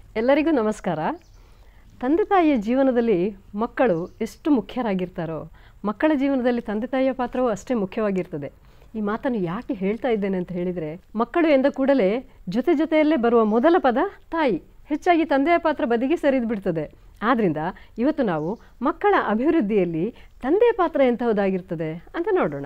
ಎಲ್ಲರಿಗೂ ನಮಸ್ಕಾರ ತಂದೆ ತಾಯಿಯ ಜೀವನದಲ್ಲಿ ಮಕ್ಕಳು ಎಷ್ಟು ಮುಖ್ಯರಾಗಿರ್ತಾರೋ ಮಕ್ಕಳ ಜೀವನದಲ್ಲಿ ತಂದೆ ತಾಯಿಯ ಪಾತ್ರವೂ ಅಷ್ಟೇ ಮುಖ್ಯವಾಗಿರ್ತದೆ ಈ ಮಾತನ್ನು ಯಾಕೆ ಹೇಳ್ತಾ ಇದ್ದೇನೆ ಅಂತ ಹೇಳಿದರೆ ಮಕ್ಕಳು ಎಂದ ಕೂಡಲೇ ಜೊತೆ ಜೊತೆಯಲ್ಲೇ ಬರುವ ಮೊದಲ ಪದ ತಾಯಿ ಹೆಚ್ಚಾಗಿ ತಂದೆಯ ಪಾತ್ರ ಬದಿಗೆ ಸರಿದು ಬಿಡ್ತದೆ ಆದ್ದರಿಂದ ಇವತ್ತು ನಾವು ಮಕ್ಕಳ ಅಭಿವೃದ್ಧಿಯಲ್ಲಿ ತಂದೆಯ ಪಾತ್ರ ಎಂತಹುದಾಗಿರ್ತದೆ ಅಂತ ನೋಡೋಣ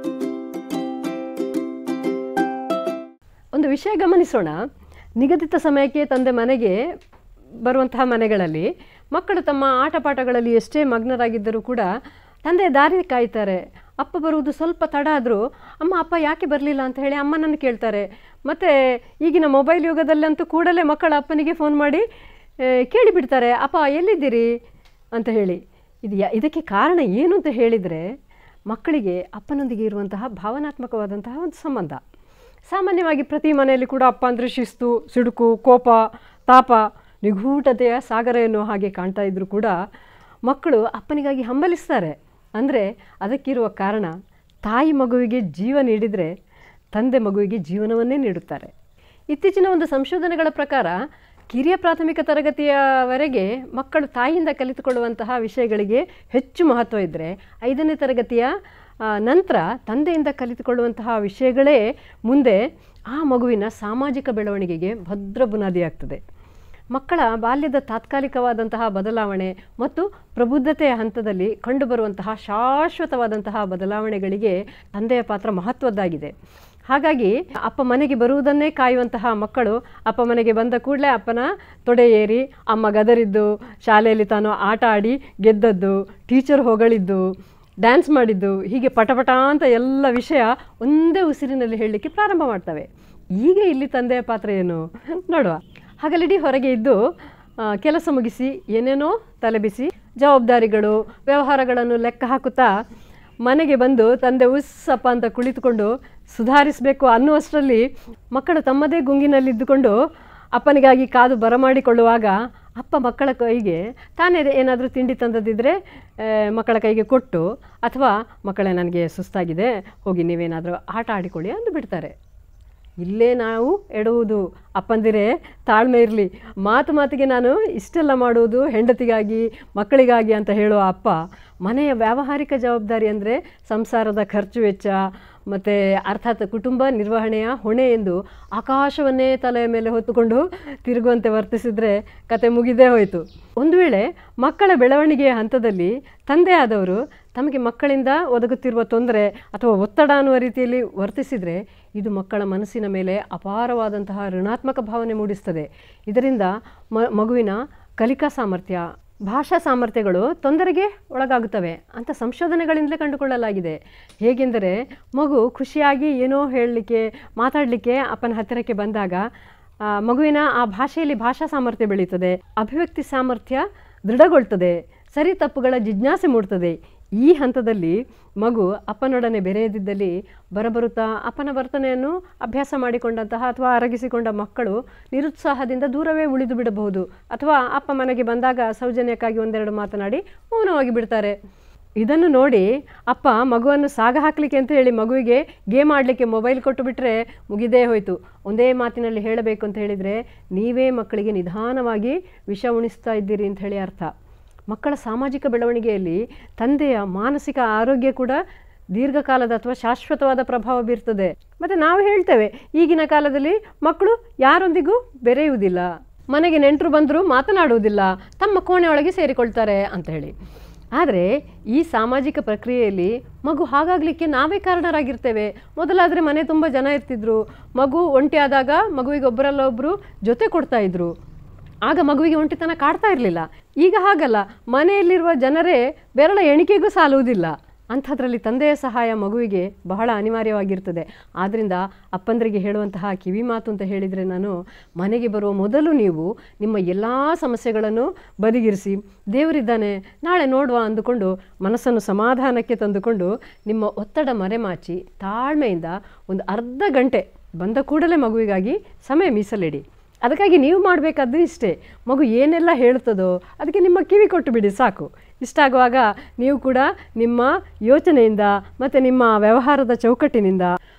ಒಂದು ವಿಷಯ ಗಮನಿಸೋಣ ನಿಗದಿತ ಸಮಯಕ್ಕೆ ತಂದೆ ಮನೆಗೆ ಬರುವಂತಹ ಮನೆಗಳಲ್ಲಿ ಮಕ್ಕಳು ತಮ್ಮ ಆಟ ಪಾಠಗಳಲ್ಲಿ ಎಷ್ಟೇ ಮಗ್ನರಾಗಿದ್ದರೂ ಕೂಡ ತಂದೆ ದಾರಿ ಕಾಯ್ತಾರೆ ಅಪ್ಪ ಬರುವುದು ಸ್ವಲ್ಪ ತಡ ಆದರೂ ಅಮ್ಮ ಅಪ್ಪ ಯಾಕೆ ಬರಲಿಲ್ಲ ಅಂತ ಹೇಳಿ ಅಮ್ಮನನ್ನು ಕೇಳ್ತಾರೆ ಮತ್ತು ಈಗಿನ ಮೊಬೈಲ್ ಯುಗದಲ್ಲಂತೂ ಕೂಡಲೇ ಮಕ್ಕಳ ಅಪ್ಪನಿಗೆ ಫೋನ್ ಮಾಡಿ ಆ, ಕೇಳಿಬಿಡ್ತಾರೆ ಅಪ್ಪ ಎಲ್ಲಿದ್ದೀರಿ ಅಂತ ಹೇಳಿ ಇದು ಯಾ ಇದಕ್ಕೆ ಕಾರಣ ಏನು ಅಂತ ಹೇಳಿದರೆ ಮಕ್ಕಳಿಗೆ ಅಪ್ಪನೊಂದಿಗೆ ಇರುವಂತಹ ಭಾವನಾತ್ಮಕವಾದಂತಹ ಒಂದು ಸಂಬಂಧ ಸಾಮಾನ್ಯವಾಗಿ ಪ್ರತಿ ಮನೆಯಲ್ಲಿ ಕೂಡ ಅಪ್ಪ ಅಂದರೆ ಶಿಸ್ತು ಸಿಡುಕು ಕೋಪ ತಾಪ ನಿಗೂಢತೆಯ ಸಾಗರ ಎನ್ನುವ ಹಾಗೆ ಕಾಣ್ತಾ ಇದ್ದರೂ ಕೂಡ ಮಕ್ಕಳು ಅಪ್ಪನಿಗಾಗಿ ಹಂಬಲಿಸ್ತಾರೆ ಅಂದರೆ ಅದಕ್ಕಿರುವ ಕಾರಣ ತಾಯಿ ಮಗುವಿಗೆ ಜೀವ ನೀಡಿದರೆ ತಂದೆ ಮಗುವಿಗೆ ಜೀವನವನ್ನೇ ನೀಡುತ್ತಾರೆ ಇತ್ತೀಚಿನ ಒಂದು ಸಂಶೋಧನೆಗಳ ಪ್ರಕಾರ ಕಿರಿಯ ಪ್ರಾಥಮಿಕ ತರಗತಿಯವರೆಗೆ ಮಕ್ಕಳು ತಾಯಿಯಿಂದ ಕಲಿತುಕೊಳ್ಳುವಂತಹ ವಿಷಯಗಳಿಗೆ ಹೆಚ್ಚು ಮಹತ್ವ ಇದ್ದರೆ ಐದನೇ ತರಗತಿಯ ಆ, ನಂತರ ತಂದೆಯಿಂದ ಕಲಿತುಕೊಳ್ಳುವಂತಹ ವಿಷಯಗಳೇ ಮುಂದೆ ಆ ಮಗುವಿನ ಸಾಮಾಜಿಕ ಬೆಳವಣಿಗೆಗೆ ಭದ್ರ ಬುನಾದಿಯಾಗ್ತದೆ ಮಕ್ಕಳ ಬಾಲ್ಯದ ತಾತ್ಕಾಲಿಕವಾದಂತಹ ಬದಲಾವಣೆ ಮತ್ತು ಪ್ರಬುದ್ಧತೆಯ ಹಂತದಲ್ಲಿ ಕಂಡುಬರುವಂತಹ ಶಾಶ್ವತವಾದಂತಹ ಬದಲಾವಣೆಗಳಿಗೆ ತಂದೆಯ ಪಾತ್ರ ಮಹತ್ವದ್ದಾಗಿದೆ ಹಾಗಾಗಿ ಅಪ್ಪ ಮನೆಗೆ ಬರುವುದನ್ನೇ ಕಾಯುವಂತಹ ಮಕ್ಕಳು ಅಪ್ಪ ಮನೆಗೆ ಬಂದ ಕೂಡಲೇ ಅಪ್ಪನ ತೊಡೆ ಏರಿ ಅಮ್ಮ ಗದರಿದ್ದು ಶಾಲೆಯಲ್ಲಿ ತಾನು ಆಟ ಆಡಿ ಗೆದ್ದದ್ದು ಟೀಚರ್ ಹೊಗಳಿದ್ದು ಡ್ಯಾನ್ಸ್ ಮಾಡಿದ್ದು ಹೀಗೆ ಪಟಪಟ ಅಂತ ಎಲ್ಲ ವಿಷಯ ಒಂದೇ ಉಸಿರಿನಲ್ಲಿ ಹೇಳಲಿಕ್ಕೆ ಪ್ರಾರಂಭ ಮಾಡ್ತವೆ ಈಗ ಇಲ್ಲಿ ತಂದೆಯ ಪಾತ್ರ ಏನು ನೋಡುವ ಹಗಲಿಡೀ ಹೊರಗೆ ಇದ್ದು ಆ, ಕೆಲಸ ಮುಗಿಸಿ ಏನೇನೋ ತಲೆಬಿಸಿ ಜವಾಬ್ದಾರಿಗಳು ವ್ಯವಹಾರಗಳನ್ನು ಲೆಕ್ಕ ಹಾಕುತ್ತಾ ಮನೆಗೆ ಬಂದು ತಂದೆ ಉಸ್ಸಪ್ಪ ಅಂತ ಕುಳಿತುಕೊಂಡು ಸುಧಾರಿಸಬೇಕು ಅನ್ನುವಷ್ಟರಲ್ಲಿ ಮಕ್ಕಳು ತಮ್ಮದೇ ಗುಂಗಿನಲ್ಲಿದ್ದುಕೊಂಡು ಅಪ್ಪನಿಗಾಗಿ ಕಾದು ಬರಮಾಡಿಕೊಳ್ಳುವಾಗ ಅಪ್ಪ ಮಕ್ಕಳ ಕೈಗೆ ತಾನೇ ಏನಾದರೂ ತಿಂಡಿ ತಂದದಿದ್ದರೆ ಆ, ಮಕ್ಕಳ ಕೈಗೆ ಕೊಟ್ಟು ಅಥವಾ ಮಕ್ಕಳೇ ನನಗೆ ಸುಸ್ತಾಗಿದೆ ಹೋಗಿ ನೀವೇನಾದರೂ ಆಟ ಆಡಿಕೊಳ್ಳಿ ಅಂದು ಬಿಡ್ತಾರೆ ಇಲ್ಲೇ ನಾವು ಎಡುವುದು ಅಪ್ಪಂದಿರೇ ತಾಳ್ಮೆ ಇರಲಿ ಮಾತು ಮಾತಿಗೆ ನಾನು ಇಷ್ಟೆಲ್ಲ ಮಾಡುವುದು ಹೆಂಡತಿಗಾಗಿ ಮಕ್ಕಳಿಗಾಗಿ ಅಂತ ಹೇಳುವ ಅಪ್ಪ ಮನೆಯ ವ್ಯಾವಹಾರಿಕ ಜವಾಬ್ದಾರಿ ಅಂದರೆ ಸಂಸಾರದ ಖರ್ಚು ವೆಚ್ಚ ಮತ್ತು ಅರ್ಥಾತ್ ಕುಟುಂಬ ನಿರ್ವಹಣೆಯ ಹೊಣೆ ಎಂದು ಆಕಾಶವನ್ನೇ ತಲೆಯ ಮೇಲೆ ಹೊತ್ತುಕೊಂಡು ತಿರುಗುವಂತೆ ವರ್ತಿಸಿದರೆ ಕತೆ ಮುಗಿದೇ ಹೋಯಿತು ಒಂದು ವೇಳೆ ಮಕ್ಕಳ ಬೆಳವಣಿಗೆಯ ಹಂತದಲ್ಲಿ ತಂದೆಯಾದವರು ತಮಗೆ ಮಕ್ಕಳಿಂದ ಒದಗುತ್ತಿರುವ ತೊಂದರೆ ಅಥವಾ ಒತ್ತಡ ಅನ್ನುವ ರೀತಿಯಲ್ಲಿ ವರ್ತಿಸಿದರೆ ಇದು ಮಕ್ಕಳ ಮನಸ್ಸಿನ ಮೇಲೆ ಅಪಾರವಾದಂತಹ ಋಣಾತ್ಮಕ ಭಾವನೆ ಮೂಡಿಸ್ತದೆ ಇದರಿಂದ ಮ ಮಗುವಿನ ಕಲಿಕಾ ಸಾಮರ್ಥ್ಯ ಭಾಷಾ ಸಾಮರ್ಥ್ಯಗಳು ತೊಂದರೆಗೆ ಒಳಗಾಗುತ್ತವೆ ಅಂತ ಸಂಶೋಧನೆಗಳಿಂದಲೇ ಕಂಡುಕೊಳ್ಳಲಾಗಿದೆ ಹೇಗೆಂದರೆ ಮಗು ಖುಷಿಯಾಗಿ ಏನೋ ಹೇಳಲಿಕ್ಕೆ ಮಾತಾಡಲಿಕ್ಕೆ ಅಪ್ಪನ ಹತ್ತಿರಕ್ಕೆ ಬಂದಾಗ ಆ, ಮಗುವಿನ ಆ ಭಾಷೆಯಲ್ಲಿ ಭಾಷಾ ಸಾಮರ್ಥ್ಯ ಬೆಳೀತದೆ ಅಭಿವ್ಯಕ್ತಿ ಸಾಮರ್ಥ್ಯ ದೃಢಗೊಳ್ತದೆ ಸರಿ ತಪ್ಪುಗಳ ಜಿಜ್ಞಾಸೆ ಮೂಡ್ತದೆ ಈ ಹಂತದಲ್ಲಿ ಮಗು ಅಪ್ಪನೊಡನೆ ಬೆರೆಯದಿದ್ದಲ್ಲಿ ಬರಬರುತ್ತಾ ಅಪ್ಪನ ವರ್ತನೆಯನ್ನು ಅಭ್ಯಾಸ ಮಾಡಿಕೊಂಡಂತಹ ಅಥವಾ ಅರಗಿಸಿಕೊಂಡ ಮಕ್ಕಳು ನಿರುತ್ಸಾಹದಿಂದ ದೂರವೇ ಉಳಿದು ಬಿಡಬಹುದು ಅಥವಾ ಅಪ್ಪ ಮನೆಗೆ ಬಂದಾಗ ಸೌಜನ್ಯಕ್ಕಾಗಿ ಒಂದೆರಡು ಮಾತನಾಡಿ ಮೌನವಾಗಿ ಬಿಡ್ತಾರೆ ಇದನ್ನು ನೋಡಿ ಅಪ್ಪ ಮಗುವನ್ನು ಸಾಗ ಹಾಕಲಿಕ್ಕೆ ಅಂತ ಹೇಳಿ ಮಗುವಿಗೆ ಗೇಮ್ ಆಡಲಿಕ್ಕೆ ಮೊಬೈಲ್ ಕೊಟ್ಟು ಬಿಟ್ಟರೆ ಮುಗಿದೇ ಹೋಯಿತು ಒಂದೇ ಮಾತಿನಲ್ಲಿ ಹೇಳಬೇಕು ಅಂತ ಹೇಳಿದರೆ ನೀವೇ ಮಕ್ಕಳಿಗೆ ನಿಧಾನವಾಗಿ ವಿಷ ಉಣಿಸ್ತಾ ಇದ್ದೀರಿ ಅಂತ ಹೇಳಿ ಅರ್ಥ ಮಕ್ಕಳ ಸಾಮಾಜಿಕ ಬೆಳವಣಿಗೆಯಲ್ಲಿ ತಂದೆಯ ಮಾನಸಿಕ ಆರೋಗ್ಯ ಕೂಡ ದೀರ್ಘಕಾಲದ ಅಥವಾ ಶಾಶ್ವತವಾದ ಪ್ರಭಾವ ಬೀರ್ತದೆ ಮತ್ತು ನಾವು ಹೇಳ್ತೇವೆ ಈಗಿನ ಕಾಲದಲ್ಲಿ ಮಕ್ಕಳು ಯಾರೊಂದಿಗೂ ಬೆರೆಯುವುದಿಲ್ಲ ಮನೆಗೆ ನೆಂಟರು ಬಂದರೂ ಮಾತನಾಡುವುದಿಲ್ಲ ತಮ್ಮ ಕೋಣೆಯೊಳಗೆ ಸೇರಿಕೊಳ್ತಾರೆ ಅಂತ ಹೇಳಿ ಆದರೆ ಈ ಸಾಮಾಜಿಕ ಪ್ರಕ್ರಿಯೆಯಲ್ಲಿ ಮಗು ಹಾಗಾಗಲಿಕ್ಕೆ ನಾವೇ ಕಾರಣರಾಗಿರ್ತೇವೆ ಮೊದಲಾದರೆ ಮನೆ ತುಂಬ ಜನ ಇರ್ತಿದ್ರು ಮಗು ಒಂಟಿ ಆದಾಗ ಮಗುವಿಗೆ ಒಬ್ಬರಲ್ಲ ಒಬ್ಬರು ಜೊತೆ ಕೊಡ್ತಾ ಇದ್ರು ಆಗ ಮಗುವಿಗೆ ಒಂಟಿತನ ಕಾಡ್ತಾ ಇರಲಿಲ್ಲ ಈಗ ಹಾಗಲ್ಲ ಮನೆಯಲ್ಲಿರುವ ಜನರೇ ಬೆರಳ ಎಣಿಕೆಗೂ ಸಾಲುವುದಿಲ್ಲ ಅಂಥದ್ರಲ್ಲಿ ತಂದೆಯ ಸಹಾಯ ಮಗುವಿಗೆ ಬಹಳ ಅನಿವಾರ್ಯವಾಗಿರ್ತದೆ ಆದ್ದರಿಂದ ಅಪ್ಪಂದರಿಗೆ ಹೇಳುವಂತಹ ಕಿವಿ ಮಾತು ಅಂತ ಹೇಳಿದರೆ ನಾನು ಮನೆಗೆ ಬರುವ ಮೊದಲು ನೀವು ನಿಮ್ಮ ಎಲ್ಲ ಸಮಸ್ಯೆಗಳನ್ನು ಬದಿಗಿರಿಸಿ ದೇವರಿದ್ದಾನೆ ನಾಳೆ ನೋಡುವ ಅಂದುಕೊಂಡು ಮನಸ್ಸನ್ನು ಸಮಾಧಾನಕ್ಕೆ ತಂದುಕೊಂಡು ನಿಮ್ಮ ಒತ್ತಡ ಮರೆಮಾಚಿ ತಾಳ್ಮೆಯಿಂದ ಒಂದು ಅರ್ಧ ಗಂಟೆ ಬಂದ ಕೂಡಲೇ ಮಗುವಿಗಾಗಿ ಸಮಯ ಮೀಸಲಿಡಿ ಅದಕ್ಕಾಗಿ ನೀವು ಮಾಡಬೇಕಾದ್ದು ಇಷ್ಟೇ ಮಗು ಏನೆಲ್ಲ ಹೇಳ್ತದೋ ಅದಕ್ಕೆ ನಿಮ್ಮ ಕಿವಿ ಕೊಟ್ಟು ಬಿಡಿ ಸಾಕು ಇಷ್ಟಾಗುವಾಗ ನೀವು ಕೂಡ ನಿಮ್ಮ ಯೋಚನೆಯಿಂದ ಮತ್ತು ನಿಮ್ಮ ವ್ಯವಹಾರದ ಚೌಕಟ್ಟಿನಿಂದ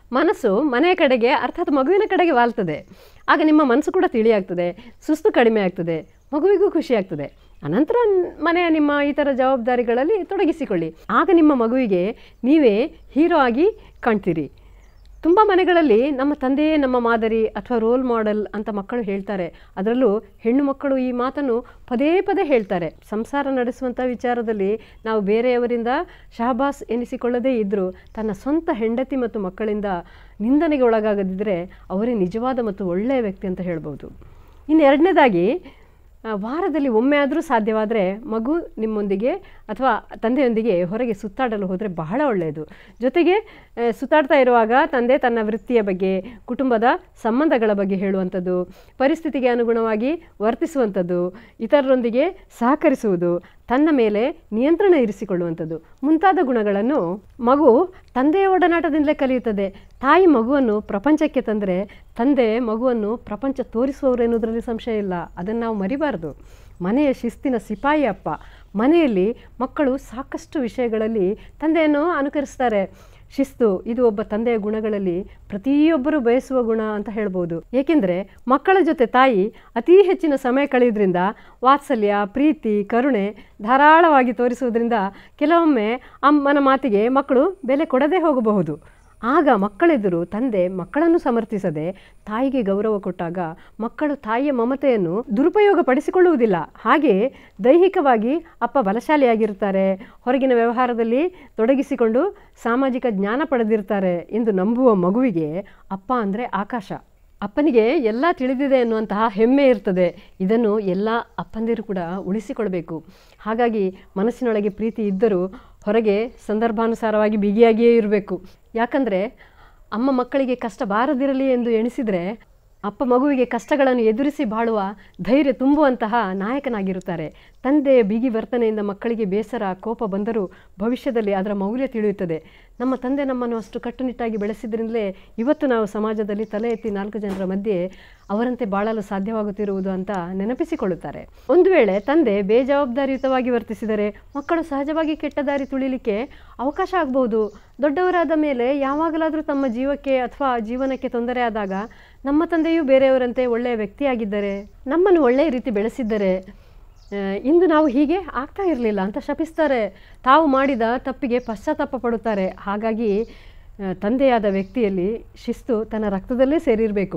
ಮನಸ್ಸು ಮನೆಯ ಕಡೆಗೆ ಅರ್ಥಾತ್ ಮಗುವಿನ ಕಡೆಗೆ ವಾಲ್ತದೆ ಆಗ ನಿಮ್ಮ ಮನಸ್ಸು ಕೂಡ ತಿಳಿಯಾಗ್ತದೆ ಸುಸ್ತು ಕಡಿಮೆ ಆಗ್ತದೆ ಮಗುವಿಗೂ ಖುಷಿ ಆಗ್ತದೆ ಅನಂತರ ಮನೆಯ ನಿಮ್ಮ ಈ ಥರ ಜವಾಬ್ದಾರಿಗಳಲ್ಲಿ ತೊಡಗಿಸಿಕೊಳ್ಳಿ ಆಗ ನಿಮ್ಮ ಮಗುವಿಗೆ ನೀವೇ ಹೀರೋ ಆಗಿ ಕಾಣ್ತೀರಿ ತುಂಬ ಮನೆಗಳಲ್ಲಿ ನಮ್ಮ ತಂದೆಯೇ ನಮ್ಮ ಮಾದರಿ ಅಥವಾ ರೋಲ್ ಮಾಡೆಲ್ ಅಂತ ಮಕ್ಕಳು ಹೇಳ್ತಾರೆ ಅದರಲ್ಲೂ ಹೆಣ್ಣು ಮಕ್ಕಳು ಈ ಮಾತನ್ನು ಪದೇ ಪದೇ ಹೇಳ್ತಾರೆ ಸಂಸಾರ ನಡೆಸುವಂಥ ವಿಚಾರದಲ್ಲಿ ನಾವು ಬೇರೆಯವರಿಂದ ಶಹಬಾಸ್ ಎನಿಸಿಕೊಳ್ಳದೇ ಇದ್ದರೂ ತನ್ನ ಸ್ವಂತ ಹೆಂಡತಿ ಮತ್ತು ಮಕ್ಕಳಿಂದ ನಿಂದನೆಗೆ ಒಳಗಾಗದಿದ್ದರೆ ಅವರೇ ನಿಜವಾದ ಮತ್ತು ಒಳ್ಳೆಯ ವ್ಯಕ್ತಿ ಅಂತ ಹೇಳ್ಬೋದು ಇನ್ನು ಎರಡನೇದಾಗಿ ಆ, ವಾರದಲ್ಲಿ ಒಮ್ಮೆ ಆದರೂ ಸಾಧ್ಯವಾದರೆ ಮಗು ನಿಮ್ಮೊಂದಿಗೆ ಅಥವಾ ತಂದೆಯೊಂದಿಗೆ ಹೊರಗೆ ಸುತ್ತಾಡಲು ಹೋದರೆ ಬಹಳ ಒಳ್ಳೆಯದು ಜೊತೆಗೆ ಆ, ಸುತ್ತಾಡ್ತಾ ಇರುವಾಗ ತಂದೆ ತನ್ನ ವೃತ್ತಿಯ ಬಗ್ಗೆ ಕುಟುಂಬದ ಸಂಬಂಧಗಳ ಬಗ್ಗೆ ಹೇಳುವಂಥದ್ದು ಪರಿಸ್ಥಿತಿಗೆ ಅನುಗುಣವಾಗಿ ವರ್ತಿಸುವಂಥದ್ದು ಇತರರೊಂದಿಗೆ ಸಹಕರಿಸುವುದು ತನ್ನ ಮೇಲೆ ನಿಯಂತ್ರಣ ಇರಿಸಿಕೊಳ್ಳುವಂಥದ್ದು ಮುಂತಾದ ಗುಣಗಳನ್ನು ಮಗು ತಂದೆಯ ಒಡನಾಟದಿಂದಲೇ ಕಲಿಯುತ್ತದೆ ತಾಯಿ ಮಗುವನ್ನು ಪ್ರಪಂಚಕ್ಕೆ ತಂದರೆ ತಂದೆ ಮಗುವನ್ನು ಪ್ರಪಂಚ ತೋರಿಸುವವರು ಎನ್ನುವುದರಲ್ಲಿ ಸಂಶಯ ಇಲ್ಲ ಅದನ್ನು ನಾವು ಮರಿಬಾರದು ಮನೆಯ ಶಿಸ್ತಿನ ಸಿಪಾಯಿ ಅಪ್ಪ ಮನೆಯಲ್ಲಿ ಮಕ್ಕಳು ಸಾಕಷ್ಟು ವಿಷಯಗಳಲ್ಲಿ ತಂದೆಯನ್ನು ಅನುಕರಿಸ್ತಾರೆ ಶಿಸ್ತು ಇದು ಒಬ್ಬ ತಂದೆಯ ಗುಣಗಳಲ್ಲಿ ಪ್ರತಿಯೊಬ್ಬರು ಬಯಸುವ ಗುಣ ಅಂತ ಹೇಳ್ಬೋದು ಏಕೆಂದರೆ ಮಕ್ಕಳ ಜೊತೆ ತಾಯಿ ಅತೀ ಹೆಚ್ಚಿನ ಸಮಯ ಕಳೆಯೋದ್ರಿಂದ ವಾತ್ಸಲ್ಯ ಪ್ರೀತಿ ಕರುಣೆ ಧಾರಾಳವಾಗಿ ತೋರಿಸುವುದರಿಂದ ಕೆಲವೊಮ್ಮೆ ಅಮ್ಮನ ಮಾತಿಗೆ ಮಕ್ಕಳು ಬೆಲೆ ಕೊಡದೇ ಹೋಗಬಹುದು ಆಗ ಮಕ್ಕಳೆದುರು ತಂದೆ ಮಕ್ಕಳನ್ನು ಸಮರ್ಥಿಸದೆ ತಾಯಿಗೆ ಗೌರವ ಕೊಟ್ಟಾಗ ಮಕ್ಕಳು ತಾಯಿಯ ಮಮತೆಯನ್ನು ದುರುಪಯೋಗ ಪಡಿಸಿಕೊಳ್ಳುವುದಿಲ್ಲ ಹಾಗೆ ದೈಹಿಕವಾಗಿ ಅಪ್ಪ ಬಲಶಾಲಿಯಾಗಿರ್ತಾರೆ ಹೊರಗಿನ ವ್ಯವಹಾರದಲ್ಲಿ ತೊಡಗಿಸಿಕೊಂಡು ಸಾಮಾಜಿಕ ಜ್ಞಾನ ಪಡೆದಿರ್ತಾರೆ ಎಂದು ನಂಬುವ ಮಗುವಿಗೆ ಅಪ್ಪ ಅಂದರೆ ಆಕಾಶ ಅಪ್ಪನಿಗೆ ಎಲ್ಲ ತಿಳಿದಿದೆ ಎನ್ನುವಂತಹ ಹೆಮ್ಮೆ ಇರ್ತದೆ ಇದನ್ನು ಎಲ್ಲ ಅಪ್ಪಂದಿರು ಕೂಡ ಉಳಿಸಿಕೊಳ್ಬೇಕು ಹಾಗಾಗಿ ಮನಸ್ಸಿನೊಳಗೆ ಪ್ರೀತಿ ಇದ್ದರೂ ಹೊರಗೆ ಸಂದರ್ಭಾನುಸಾರವಾಗಿ ಬಿಗಿಯಾಗಿಯೇ ಇರಬೇಕು ಯಾಕಂದರೆ ಅಮ್ಮ ಮಕ್ಕಳಿಗೆ ಕಷ್ಟ ಬಾರದಿರಲಿ ಎಂದು ಎಣಿಸಿದರೆ ಅಪ್ಪ ಮಗುವಿಗೆ ಕಷ್ಟಗಳನ್ನು ಎದುರಿಸಿ ಬಾಳುವ ಧೈರ್ಯ ತುಂಬುವಂತಹ ನಾಯಕನಾಗಿರುತ್ತಾರೆ ತಂದೆಯ ಬಿಗಿ ವರ್ತನೆಯಿಂದ ಮಕ್ಕಳಿಗೆ ಬೇಸರ ಕೋಪ ಬಂದರೂ ಭವಿಷ್ಯದಲ್ಲಿ ಅದರ ಮೌಲ್ಯ ತಿಳಿಯುತ್ತದೆ ನಮ್ಮ ತಂದೆ ನಮ್ಮನ್ನು ಅಷ್ಟು ಕಟ್ಟುನಿಟ್ಟಾಗಿ ಬೆಳೆಸಿದ್ರಿಂದಲೇ ಇವತ್ತು ನಾವು ಸಮಾಜದಲ್ಲಿ ತಲೆ ಎತ್ತಿ ನಾಲ್ಕು ಜನರ ಮಧ್ಯೆ ಅವರಂತೆ ಬಾಳಲು ಸಾಧ್ಯವಾಗುತ್ತಿರುವುದು ಅಂತ ನೆನಪಿಸಿಕೊಳ್ಳುತ್ತಾರೆ ಒಂದು ವೇಳೆ ತಂದೆ ಬೇಜವಾಬ್ದಾರಿಯುತವಾಗಿ ವರ್ತಿಸಿದರೆ ಮಕ್ಕಳು ಸಹಜವಾಗಿ ಕೆಟ್ಟ ದಾರಿ ತುಳಿಲಿಕ್ಕೆ ಅವಕಾಶ ಆಗಬಹುದು ದೊಡ್ಡವರಾದ ಮೇಲೆ ಯಾವಾಗಲಾದರೂ ತಮ್ಮ ಜೀವಕ್ಕೆ ಅಥವಾ ಜೀವನಕ್ಕೆ ತೊಂದರೆ ಆದಾಗ ನಮ್ಮ ತಂದೆಯೂ ಬೇರೆಯವರಂತೆ ಒಳ್ಳೆಯ ವ್ಯಕ್ತಿಯಾಗಿದ್ದರೆ ನಮ್ಮನ್ನು ಒಳ್ಳೆಯ ರೀತಿ ಬೆಳೆಸಿದ್ದರೆ ಆ, ಇಂದು ನಾವು ಹೀಗೆ ಆಗ್ತಾ ಇರಲಿಲ್ಲ ಅಂತ ಶಪಿಸ್ತಾರೆ ತಾವು ಮಾಡಿದ ತಪ್ಪಿಗೆ ಪಶ್ಚಾತ್ತಾಪ ಪಡುತ್ತಾರೆ ಹಾಗಾಗಿ ಆ, ತಂದೆಯಾದ ವ್ಯಕ್ತಿಯಲ್ಲಿ ಶಿಸ್ತು ತನ್ನ ರಕ್ತದಲ್ಲೇ ಸೇರಿರಬೇಕು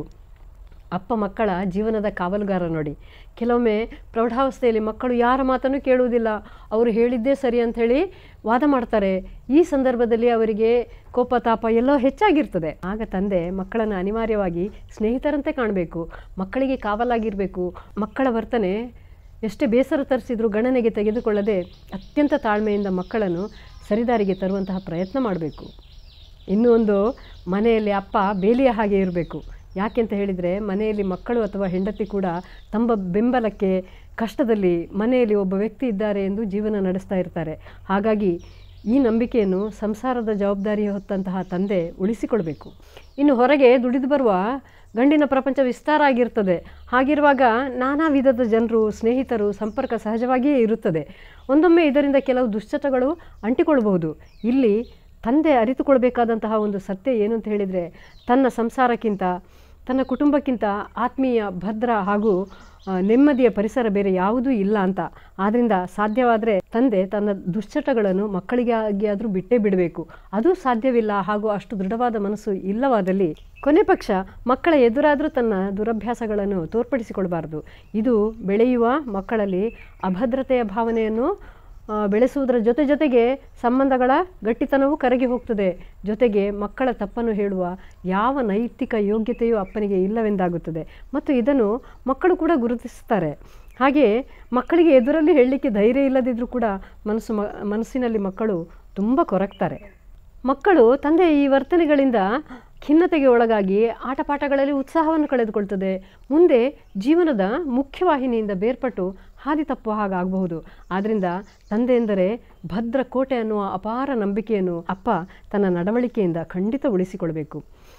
ಅಪ್ಪ ಮಕ್ಕಳ ಜೀವನದ ಕಾವಲುಗಾರ ನೋಡಿ ಕೆಲವೊಮ್ಮೆ ಪ್ರೌಢಾವಸ್ಥೆಯಲ್ಲಿ ಮಕ್ಕಳು ಯಾರ ಮಾತನ್ನು ಕೇಳುವುದಿಲ್ಲ ಅವರು ಹೇಳಿದ್ದೇ ಸರಿ ಅಂಥೇಳಿ ವಾದ ಮಾಡ್ತಾರೆ ಈ ಸಂದರ್ಭದಲ್ಲಿ ಅವರಿಗೆ ಕೋಪ ತಾಪ ಎಲ್ಲೋ ಹೆಚ್ಚಾಗಿರ್ತದೆ ಆಗ ತಂದೆ ಮಕ್ಕಳನ್ನು ಅನಿವಾರ್ಯವಾಗಿ ಸ್ನೇಹಿತರಂತೆ ಕಾಣಬೇಕು ಮಕ್ಕಳಿಗೆ ಕಾವಲಾಗಿರಬೇಕು ಮಕ್ಕಳ ವರ್ತನೆ ಎಷ್ಟೇ ಬೇಸರ ತರಿಸಿದ್ರೂ ಗಣನೆಗೆ ತೆಗೆದುಕೊಳ್ಳದೆ ಅತ್ಯಂತ ತಾಳ್ಮೆಯಿಂದ ಮಕ್ಕಳನ್ನು ಸರಿದಾರಿಗೆ ತರುವಂತಹ ಪ್ರಯತ್ನ ಮಾಡಬೇಕು ಇನ್ನೂ ಒಂದು ಮನೆಯಲ್ಲಿ ಅಪ್ಪ ಬೇಲಿಯ ಹಾಗೆ ಇರಬೇಕು ಯಾಕೆಂತ ಹೇಳಿದರೆ ಮನೆಯಲ್ಲಿ ಮಕ್ಕಳು ಅಥವಾ ಹೆಂಡತಿ ಕೂಡ ತಮ್ಮ ಬೆಂಬಲಕ್ಕೆ ಕಷ್ಟದಲ್ಲಿ ಮನೆಯಲ್ಲಿ ಒಬ್ಬ ವ್ಯಕ್ತಿ ಇದ್ದಾರೆ ಎಂದು ಜೀವನ ನಡೆಸ್ತಾ ಇರ್ತಾರೆ ಹಾಗಾಗಿ ಈ ನಂಬಿಕೆಯನ್ನು ಸಂಸಾರದ ಜವಾಬ್ದಾರಿ ಹೊತ್ತಂತಹ ತಂದೆ ಉಳಿಸಿಕೊಳ್ಬೇಕು ಇನ್ನು ಹೊರಗೆ ದುಡಿದು ಬರುವ ಗಂಡಿನ ಪ್ರಪಂಚ ವಿಸ್ತಾರ ಆಗಿರ್ತದೆ ಹಾಗಿರುವಾಗ ನಾನಾ ವಿಧದ ಜನರು ಸ್ನೇಹಿತರು ಸಂಪರ್ಕ ಸಹಜವಾಗಿಯೇ ಇರುತ್ತದೆ ಒಂದೊಮ್ಮೆ ಇದರಿಂದ ಕೆಲವು ದುಶ್ಚಟಗಳು ಅಂಟಿಕೊಳ್ಬಹುದು ಇಲ್ಲಿ ತಂದೆ ಅರಿತುಕೊಳ್ಬೇಕಾದಂತಹ ಒಂದು ಸತ್ಯ ಏನು ಅಂತ ಹೇಳಿದರೆ ತನ್ನ ಸಂಸಾರಕ್ಕಿಂತ ತನ್ನ ಕುಟುಂಬಕ್ಕಿಂತ ಆತ್ಮೀಯ ಭದ್ರ ಹಾಗೂ ಆ, ನೆಮ್ಮದಿಯ ಪರಿಸರ ಬೇರೆ ಯಾವುದೂ ಇಲ್ಲ ಅಂತ ಆದ್ದರಿಂದ ಸಾಧ್ಯವಾದರೆ ತಂದೆ ತನ್ನ ದುಶ್ಚಟಗಳನ್ನು ಮಕ್ಕಳಿಗಾಗಿ ಆದರೂ ಬಿಟ್ಟೇ ಬಿಡಬೇಕು ಅದು ಸಾಧ್ಯವಿಲ್ಲ ಹಾಗೂ ಅಷ್ಟು ದೃಢವಾದ ಮನಸ್ಸು ಇಲ್ಲವಾದಲ್ಲಿ ಕೊನೆ ಪಕ್ಷ ಮಕ್ಕಳ ಎದುರಾದರೂ ತನ್ನ ದುರಭ್ಯಾಸಗಳನ್ನು ತೋರ್ಪಡಿಸಿಕೊಡಬಾರದು ಇದು ಬೆಳೆಯುವ ಮಕ್ಕಳಲ್ಲಿ ಅಭದ್ರತೆಯ ಭಾವನೆಯನ್ನು ಆ, ಬೆಳೆಸುವುದರ ಜೊತೆ ಜೊತೆಗೆ ಸಂಬಂಧಗಳ ಗಟ್ಟಿತನವೂ ಕರಗಿ ಹೋಗ್ತದೆ ಜೊತೆಗೆ ಮಕ್ಕಳ ತಪ್ಪನ್ನು ಹೇಳುವ ಯಾವ ನೈತಿಕ ಯೋಗ್ಯತೆಯೂ ಅಪ್ಪನಿಗೆ ಇಲ್ಲವೆಂದಾಗುತ್ತದೆ ಮತ್ತು ಇದನ್ನು ಮಕ್ಕಳು ಕೂಡ ಗುರುತಿಸ್ತಾರೆ ಹಾಗೆ ಮಕ್ಕಳಿಗೆ ಎದುರಲ್ಲಿ ಹೇಳಲಿಕ್ಕೆ ಧೈರ್ಯ ಇಲ್ಲದಿದ್ದರೂ ಕೂಡ ಮನಸ್ಸು ಮ ಮನಸ್ಸಿನಲ್ಲಿ ಮಕ್ಕಳು ತುಂಬ ಕೊರಗ್ತಾರೆ ಮಕ್ಕಳು ತಂದೆಯ ಈ ವರ್ತನೆಗಳಿಂದ ಖಿನ್ನತೆಗೆ ಒಳಗಾಗಿ ಆಟಪಾಠಗಳಲ್ಲಿ ಉತ್ಸಾಹವನ್ನು ಕಳೆದುಕೊಳ್ತದೆ ಮುಂದೆ ಜೀವನದ ಮುಖ್ಯವಾಹಿನಿಯಿಂದ ಬೇರ್ಪಟ್ಟು ಹಾದಿ ತಪ್ಪುವ ಹಾಗಾಗಬಹುದು ಆದ್ದರಿಂದ ತಂದೆ ಎಂದರೆ ಭದ್ರ ಕೋಟೆ ಅನ್ನುವ ಅಪಾರ ನಂಬಿಕೆಯನ್ನು ಅಪ್ಪ ತನ್ನ ನಡವಳಿಕೆಯಿಂದ ಖಂಡಿತ ಉಳಿಸಿಕೊಳ್ಬೇಕು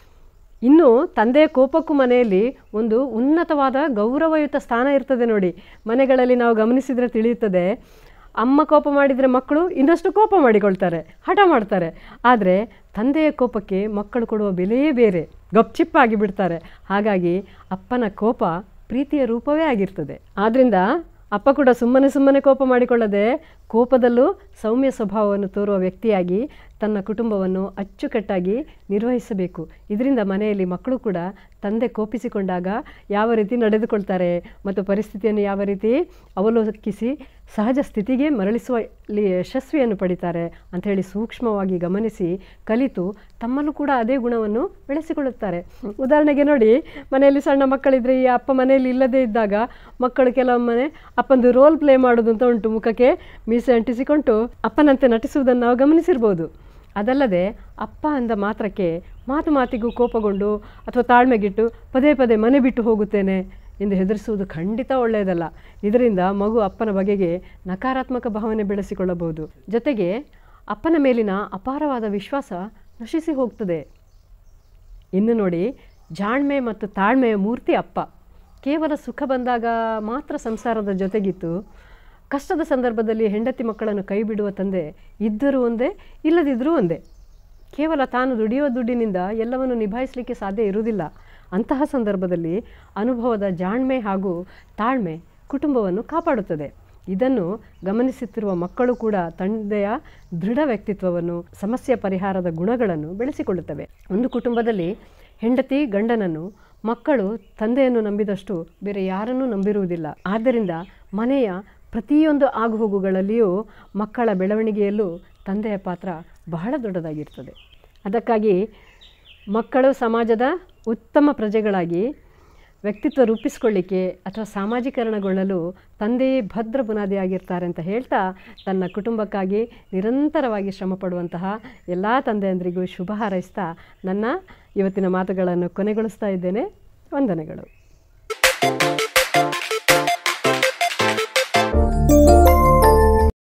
ಇನ್ನು ತಂದೆಯ ಕೋಪಕ್ಕೂ ಮನೆಯಲ್ಲಿ ಒಂದು ಉನ್ನತವಾದ ಗೌರವಯುತ ಸ್ಥಾನ ಇರ್ತದೆ ನೋಡಿ ಮನೆಗಳಲ್ಲಿ ನಾವು ಗಮನಿಸಿದರೆ ತಿಳಿಯುತ್ತದೆ ಅಮ್ಮ ಕೋಪ ಮಾಡಿದರೆ ಮಕ್ಕಳು ಇನ್ನಷ್ಟು ಕೋಪ ಮಾಡಿಕೊಳ್ತಾರೆ ಹಠ ಮಾಡ್ತಾರೆ ಆದರೆ ತಂದೆಯ ಕೋಪಕ್ಕೆ ಮಕ್ಕಳು ಕೊಡುವ ಬೆಲೆಯೇ ಬೇರೆ ಗಪ್ಚಿಪ್ಪಾಗಿ ಬಿಡ್ತಾರೆ ಹಾಗಾಗಿ ಅಪ್ಪನ ಕೋಪ ಪ್ರೀತಿಯ ರೂಪವೇ ಆಗಿರ್ತದೆ ಆದ್ದರಿಂದ ಅಪ್ಪ ಕೂಡ ಸುಮ್ಮನೆ ಸುಮ್ಮನೆ ಕೋಪ ಮಾಡಿಕೊಳ್ಳದೆ ಕೋಪದಲ್ಲೂ ಸೌಮ್ಯ ಸ್ವಭಾವವನ್ನು ತೋರುವ ವ್ಯಕ್ತಿಯಾಗಿ ತನ್ನ ಕುಟುಂಬವನ್ನು ಅಚ್ಚುಕಟ್ಟಾಗಿ ನಿರ್ವಹಿಸಬೇಕು ಇದರಿಂದ ಮನೆಯಲ್ಲಿ ಮಕ್ಕಳು ಕೂಡ ತಂದೆ ಕೋಪಿಸಿಕೊಂಡಾಗ ಯಾವ ರೀತಿ ನಡೆದುಕೊಳ್ತಾರೆ ಮತ್ತು ಪರಿಸ್ಥಿತಿಯನ್ನು ಯಾವ ರೀತಿ ಅವಲೋಕಿಸಿ ಸಹಜ ಸ್ಥಿತಿಗೆ ಮರಳಿಸುವಲ್ಲಿ ಯಶಸ್ವಿಯನ್ನು ಪಡಿತಾರೆ ಅಂಥೇಳಿ ಸೂಕ್ಷ್ಮವಾಗಿ ಗಮನಿಸಿ ಕಲಿತು ತಮ್ಮಲ್ಲೂ ಕೂಡ ಅದೇ ಗುಣವನ್ನು ಬೆಳೆಸಿಕೊಳ್ಳುತ್ತಾರೆ ಉದಾಹರಣೆಗೆ ನೋಡಿ ಮನೆಯಲ್ಲಿ ಸಣ್ಣ ಮಕ್ಕಳಿದ್ರೆ ಈ ಅಪ್ಪ ಮನೆಯಲ್ಲಿ ಇಲ್ಲದೇ ಇದ್ದಾಗ ಮಕ್ಕಳು ಕೆಲವೊಮ್ಮೆ ಅಪ್ಪಂದು ರೋಲ್ ಪ್ಲೇ ಮಾಡೋದು ಅಂತ ಉಂಟು ಮುಖಕ್ಕೆ ಮೀಸೆ ಅಂಟಿಸಿಕೊಂಡು ಅಪ್ಪನಂತೆ ನಟಿಸುವುದನ್ನು ನಾವು ಗಮನಿಸಿರ್ಬೋದು ಅದಲ್ಲದೆ ಅಪ್ಪ ಅಂದ ಮಾತ್ರಕ್ಕೆ ಮಾತು ಮಾತಿಗೂ ಕೋಪಗೊಂಡು ಅಥವಾ ತಾಳ್ಮೆಗಿಟ್ಟು ಪದೇ ಪದೇ ಮನೆ ಬಿಟ್ಟು ಹೋಗುತ್ತೇನೆ ಎಂದು ಹೆದರಿಸುವುದು ಖಂಡಿತ ಒಳ್ಳೆಯದಲ್ಲ ಇದರಿಂದ ಮಗು ಅಪ್ಪನ ಬಗೆಗೆ ನಕಾರಾತ್ಮಕ ಭಾವನೆ ಬೆಳೆಸಿಕೊಳ್ಳಬಹುದು ಜೊತೆಗೆ ಅಪ್ಪನ ಮೇಲಿನ ಅಪಾರವಾದ ವಿಶ್ವಾಸ ನಶಿಸಿ ಹೋಗ್ತದೆ ಇನ್ನು ನೋಡಿ ಜಾಣ್ಮೆ ಮತ್ತು ತಾಳ್ಮೆಯ ಮೂರ್ತಿ ಅಪ್ಪ ಕೇವಲ ಸುಖ ಬಂದಾಗ ಮಾತ್ರ ಸಂಸಾರದ ಜೊತೆಗಿತ್ತು ಕಷ್ಟದ ಸಂದರ್ಭದಲ್ಲಿ ಹೆಂಡತಿ ಮಕ್ಕಳನ್ನು ಕೈ ಬಿಡುವ ತಂದೆ ಇದ್ದರೂ ಒಂದೇ ಇಲ್ಲದಿದ್ದರೂ ಒಂದೇ ಕೇವಲ ತಾನು ದುಡಿಯುವ ದುಡ್ಡಿನಿಂದ ಎಲ್ಲವನ್ನು ನಿಭಾಯಿಸಲಿಕ್ಕೆ ಸಾಧ್ಯ ಇರುವುದಿಲ್ಲ ಅಂತಹ ಸಂದರ್ಭದಲ್ಲಿ ಅನುಭವದ ಜಾಣ್ಮೆ ಹಾಗೂ ತಾಳ್ಮೆ ಕುಟುಂಬವನ್ನು ಕಾಪಾಡುತ್ತದೆ ಇದನ್ನು ಗಮನಿಸುತ್ತಿರುವ ಮಕ್ಕಳು ಕೂಡ ತಂದೆಯ ದೃಢ ವ್ಯಕ್ತಿತ್ವವನ್ನು ಸಮಸ್ಯೆ ಪರಿಹಾರದ ಗುಣಗಳನ್ನು ಬೆಳೆಸಿಕೊಳ್ಳುತ್ತವೆ ಒಂದು ಕುಟುಂಬದಲ್ಲಿ ಹೆಂಡತಿ ಗಂಡನನ್ನು ಮಕ್ಕಳು ತಂದೆಯನ್ನು ನಂಬಿದಷ್ಟು ಬೇರೆ ಯಾರನ್ನೂ ನಂಬಿರುವುದಿಲ್ಲ ಆದ್ದರಿಂದ ಮನೆಯ ಪ್ರತಿಯೊಂದು ಆಗುಹೋಗುಗಳಲ್ಲಿಯೂ ಮಕ್ಕಳ ಬೆಳವಣಿಗೆಯಲ್ಲೂ ತಂದೆಯ ಪಾತ್ರ ಬಹಳ ದೊಡ್ಡದಾಗಿರ್ತದೆ ಅದಕ್ಕಾಗಿ ಮಕ್ಕಳು ಸಮಾಜದ ಉತ್ತಮ ಪ್ರಜೆಗಳಾಗಿ ವ್ಯಕ್ತಿತ್ವ ರೂಪಿಸಿಕೊಳ್ಳಿಕ್ಕೆ ಅಥವಾ ಸಾಮಾಜೀಕರಣಗೊಳ್ಳಲು ತಂದೆಯೇ ಭದ್ರ ಬುನಾದಿಯಾಗಿರ್ತಾರೆ ಅಂತ ಹೇಳ್ತಾ ತನ್ನ ಕುಟುಂಬಕ್ಕಾಗಿ ನಿರಂತರವಾಗಿ ಶ್ರಮಪಡುವಂತಹ ಎಲ್ಲ ತಂದೆಯಂದರಿಗೂ ಶುಭ ಹಾರೈಸ್ತಾ ನನ್ನ ಇವತ್ತಿನ ಮಾತುಗಳನ್ನು ಕೊನೆಗೊಳಿಸ್ತಾ ಇದ್ದೇನೆ ವಂದನೆಗಳು